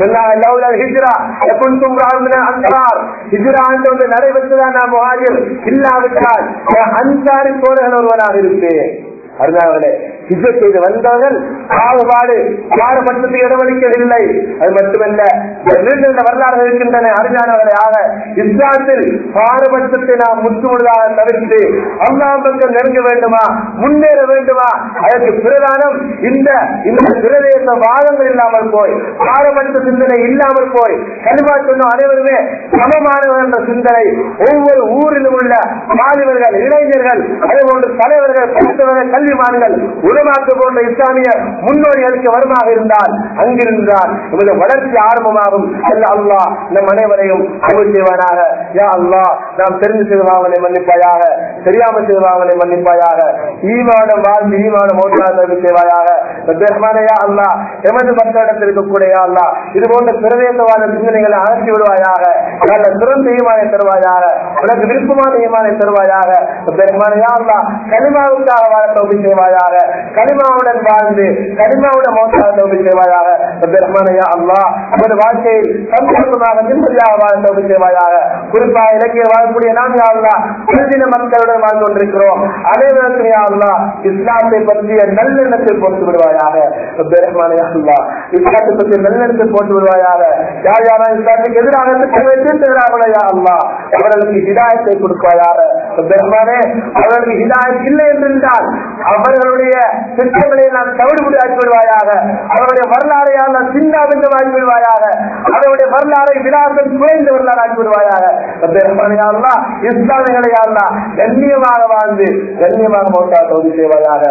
நடைபெற்றுதான் நான் முகாஜிர் இல்லாவிட்டால் அன்சாரி தோழர்கள் ஒருவனாக இருப்பேன் அருணாவளே ஹிஜத் செய்து வந்தவர்கள் பாகுபாடு பாரபட்சத்தை இடமளிக்கவில்லை அது மட்டுமல்ல நீண்ட வரலாறு இருக்கின்றன அறிஞானவர்களே ஆக இஸ்லாத்தில் பாரபட்சத்தை நாம் முற்றுமுழுதாக தவிர்த்து அல்லாஹ் பக்கம் நெருங்க வேண்டுமா முன்னேற வேண்டுமா அதற்கு பிரதானம் இந்த இந்த பிரதேச வாதங்கள் இல்லாமல் போய் பாரபட்ச சிந்தனை இல்லாமல் போய் கல்வா சொன்ன அனைவருமே சமமானவர் என்ற சிந்தனை ஒவ்வொரு ஊரிலும் உள்ள மாணவர்கள் இளைஞர்கள் அதே போன்று தலைவர்கள் படித்தவர்கள் கல்விமான்கள் உலமாக்க போன்ற இஸ்லாமிய முன்னோடிகளுக்கு வருமாக இருந்தால் அங்கிருந்தால் நமது வளர்ச்சி ஆரம்பமாகும் அல்ல அல்லா நம் அனைவரையும் அருள் செய்வானாக யா அல்லா நாம் தெரிந்து செய்வாங்களை மன்னிப்பாயாக தெரியாமல் செய்வாங்களை மன்னிப்பாயாக ஈமானம் வாழ்ந்து ஈமானம் மோட்டாக செய்வாயாக ரஹ்மானையா அல்லா எமது மக்களிடத்தில் இருக்கக்கூடிய அல்லா இது போன்ற பிரதேசவாத சிந்தனைகளை அகற்றி விடுவாயாக நல்ல சிறந்த ஈமானை தருவாயாக உனக்கு விருப்பமான ஈமானை தருவாயாக ரஹ்மானையா அல்லா கனிமாவுக்காக வாழ தோல்வி செய்வாயாக கனிமாவுடன் வாழ்ந்து கனிமாவுடன் மோட்டாக தோல்வி செய்வாயாக ரஹ்மானையா அல்லா நமது வாழ்க்கையில் சந்தோஷமாக நிம்மதியாக வாழ தோல்வி செய்வாயாக குறிப்பாக இலக்கிய வாழக்கூடிய நாம் யாருலா சில மக்களுடன் வாழ்ந்து கொண்டிருக்கிறோம் அனைவருக்கும் யாருலா இஸ்லாத்தை பற்றிய நல்லெண்ணத்தை போட்டு விடுவாயாக ரஹ்மானையா அல்லா இஸ்லாத்தை பற்றிய நல்லெண்ணத்தை போட்டு விடுவாயாக யார் யாரா இஸ்லாத்துக்கு எதிராக எதிராகலையா அல்லா அவர்களுக்கு ஹிதாயத்தை கொடுப்பாயாக ரஹ்மானே அவர்களுக்கு ஹிதாயத் இல்லை என்றிருந்தால் அவர்களுடைய திட்டங்களை நாம் தவிடுபடி ஆக்கி விடுவாயாக அவருடைய வரலாறை நாம் சிந்தாபிந்தம் ஆக்கி விடுவாயாக அவருடைய வரலாறை விலாசம் குறைந்த வரலாறு ஆக்கி விடுவாயாக இஸ்லாமிகளை அல்லா கண்ணியமாக வாழ்ந்து கண்ணியமாக மோட்டா தோல்வி செய்வாயாக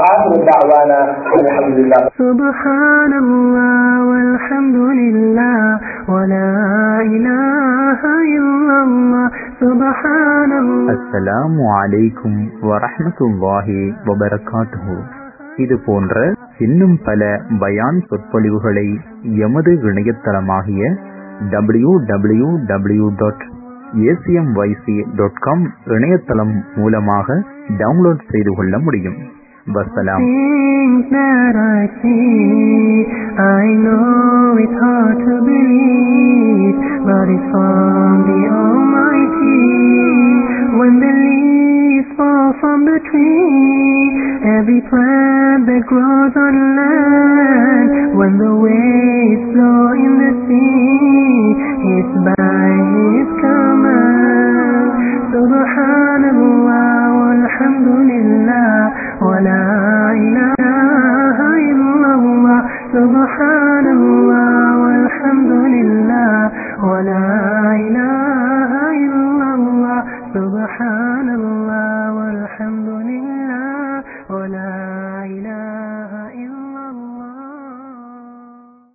سبحان الله والحمد لله ولا إله إلا الله سبحان الله அஸ்ஸலாமு அலைக்கும் வரஹ்மத்துல்லாஹி வபரகாத்துஹு இது போன்ற இன்னும் பல பயான் சொற்பொழிவுகளை எமது இணையதளமாகிய W W W dot ACMYC dot com இணையதளம் மூலமாக டவுன்லோட் செய்து கொள்ள முடியும் வசலாம் Things that I see, I know it's hard to believe, but it's from the Almighty. When the leaves fall from the tree, every plant that grows on land, when the waves flow in the sea, it's by His command. Subhanallah, walhamdulillah, wa la ilaha illallah. Subhanallah, walhamdulillah, wa la ilaha illallah. Subhanallah.